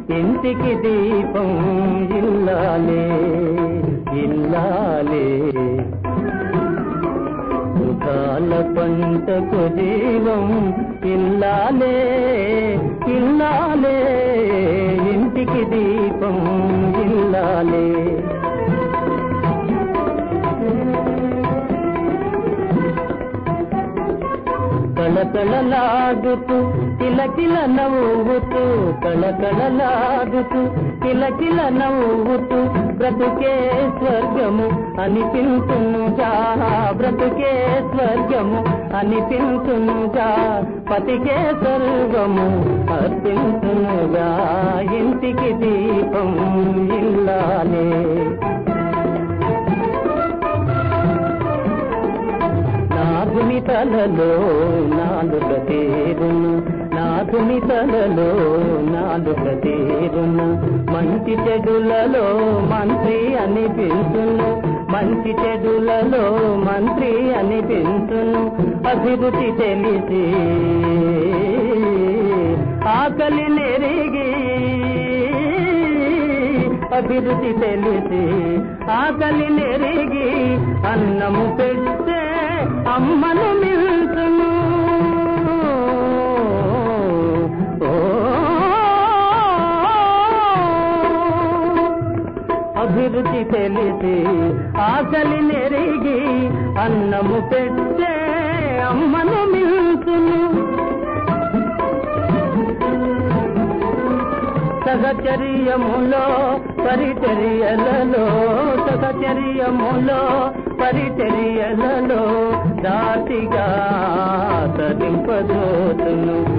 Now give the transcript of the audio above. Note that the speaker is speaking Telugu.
ఇంటికి దీపం ఇల్లాలే ఇల్లాలే సుఖాల పంటకు జీవం ఇల్లాలే ఇల్లాలే ఇంటికి దీపం ఇల్లాలే కళకళలాడుతూ కిలకిల నవ్వుతూ కళకళలాడుతూ కిలకిల నవ్వుతూ బ్రతుకే స్వర్గము అనిపించునుగా బ్రతుకే స్వర్గము అనిపించునుగా పతికే సర్వము అర్పించునుగా ఇంటికి దీపం ఇల్లాలే నాగుని తలలో నాలుక తీరును నాగుని తలలో నాలుక తీరును మంచి చెడులలో మంత్రి అనిపించును మంచి చెడులలో మంత్రి అనిపించును అభివృద్ధి తెలిసి ఆకలి నెరిగి అభిరుచి తెలిసి ఆకలి నెరిగి అన్నము పెట్టే అమ్మను మిల్చును ఓ, అభిరుచి తెలిసి ఆకలి నెరిగి అన్నము పెట్టే అమ్మను మిల్చును సహచర్యములో పరిచర్యలలో సహచర్యములో పరిచర్యలలో దాటిగా తరింపదోతును